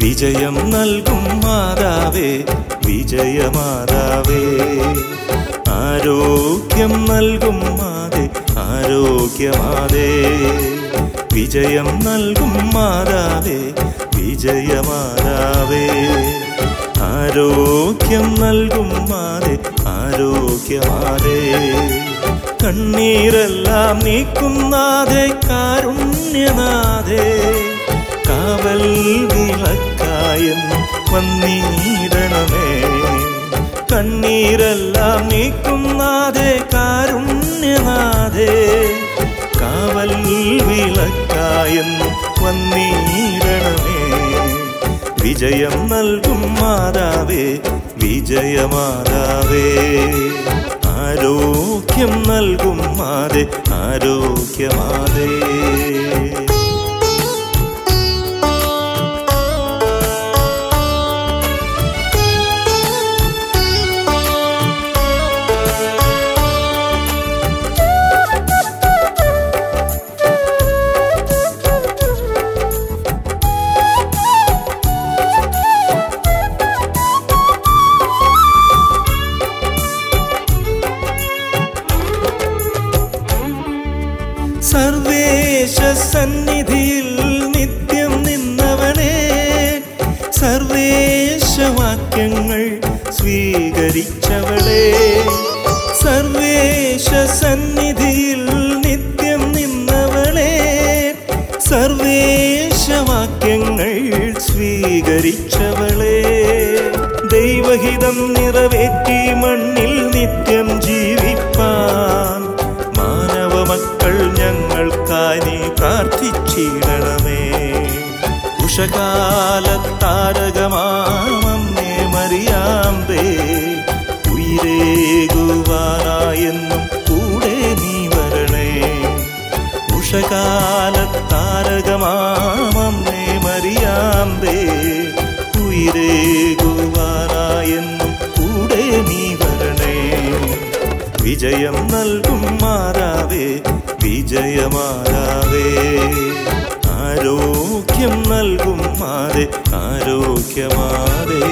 വിജയം നൽകും മാതാവേ വിജയമാതാവേ ആരോഗ്യം നൽകും മാതേ ആരോഗ്യമാതേ വിജയം നൽകും മാതാവേ വിജയമാതാവേ ആരോഗ്യം നൽകും മാതേ ആരോഗ്യമാതേ കണ്ണീരെല്ലാം നീക്കുന്നാതെ കാരുണ്യനാഥേ കാവൽ വിളക്കായെന്നും വന്നീടണമേ കണ്ണീരെല്ലാം നീക്കുന്നാതെ കാരുണ്യനാഥേ കാവൽ വിളക്കായെന്നും വന്നീടണമേ വിജയം നൽകും മാതാവേ വിജയമാതാവേ ആരോഗ്യം നൽകും മാതേ ആരോഗ്യമാതേ സർവേശ സന്നിധിയിൽ നിത്യം നിന്നവനെ സർവേശവാക്യങ്ങൾ സ്വീകരിച്ചവളെ സർവേശ സന്നിധിയിൽ നിത്യം നിന്നവളെ സർവേശവാക്യങ്ങൾ സ്വീകരിച്ചവളെ ദൈവഹിതം നിറവേറ്റി മണ്ണിൽ നിത്യം ജീവിപ്പാൻ മാനവ മക്കൾ ഞങ്ങൾക്കായി നീ പ്രാർത്ഥിച്ചിടണമേ ഉഷകാലത്താരകമാമേ മറിയാമ്പേ ഉയരേകുവാനായെന്നും കൂടെ നീ വരണേ ഉഷകാലത്താരകമാമേ മറിയാമ്പേ ഉയരേകുവാനായെന്നും കൂടെ നീ വരണേ വിജയം നൽകും മാതാവേ വിജയമാതാവേ ആരോഗ്യം നൽകും മാതേ ആരോഗ്യമാതേ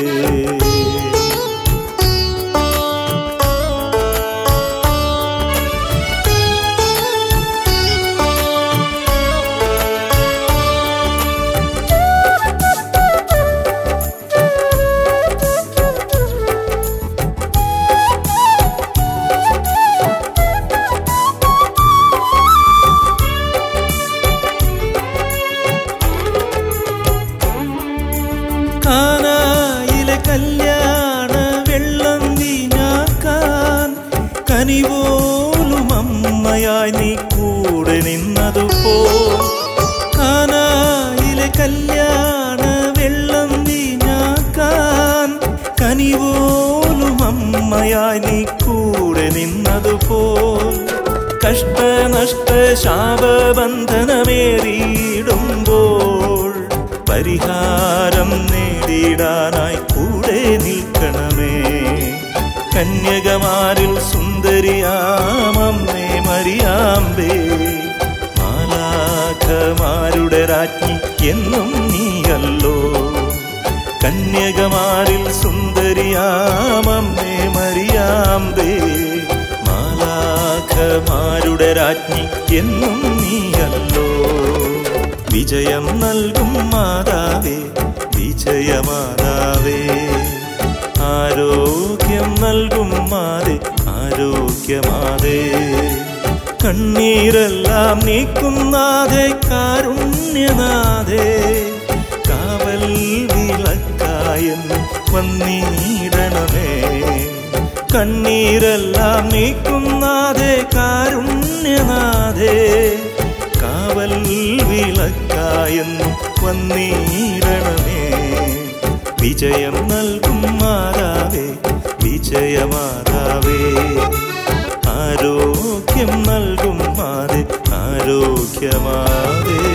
കാനായിലെ കല്യാണ വെള്ളം വീഞ്ഞാക്കാൻ കനിപോലും അമ്മയായി നീ കൂടെ നിന്നതുപോ കാനായിലെ കല്യാണ വെള്ളം വീഞ്ഞാക്കാൻ കനിപോലും അമ്മയായി നീ കൂടെ നിന്നതുപോൽ കഷ്ടനഷ്ട ശാപബന്ധനമേറിയിടുമ്പോൾ പരിഹാരം നേടിയിടാനായി കൂടെ നിൽക്കണമേ കന്യകമാരിൽ സുന്ദരിയാമമ്മേ മറിയാമ്പേ മാലാഖമാരുടെ രാജ്ഞി എന്നും നീയല്ലോ കന്യകമാരിൽ സുന്ദരിയാമമ്മേ മറിയാമ്പേ മാലാഖമാരുടെ രാജ്ഞി എന്നും നീയല്ലോ വിജയം നൽകും മാതാവേ വിജയമാതാവേ ആരോഗ്യം നൽകും മാതേ ആരോഗ്യമാതേ കണ്ണീരെല്ലാം നീക്കുന്നാതെ കാരുണ്യനാഥേ കാവൽ വിളക്കായെന്ന് വന്നീടണമേ കണ്ണീരെല്ലാം നീക്കുന്നാതെ കാരുണ്യനാഥേ കാവൽ വിളക്കായെന്ന് വന്നീടണമേ വിജയം നൽകും മാതാവേ വിജയമാതാവേ ആരോഗ്യം നൽകും മാതേ ആരോഗ്യമാതേ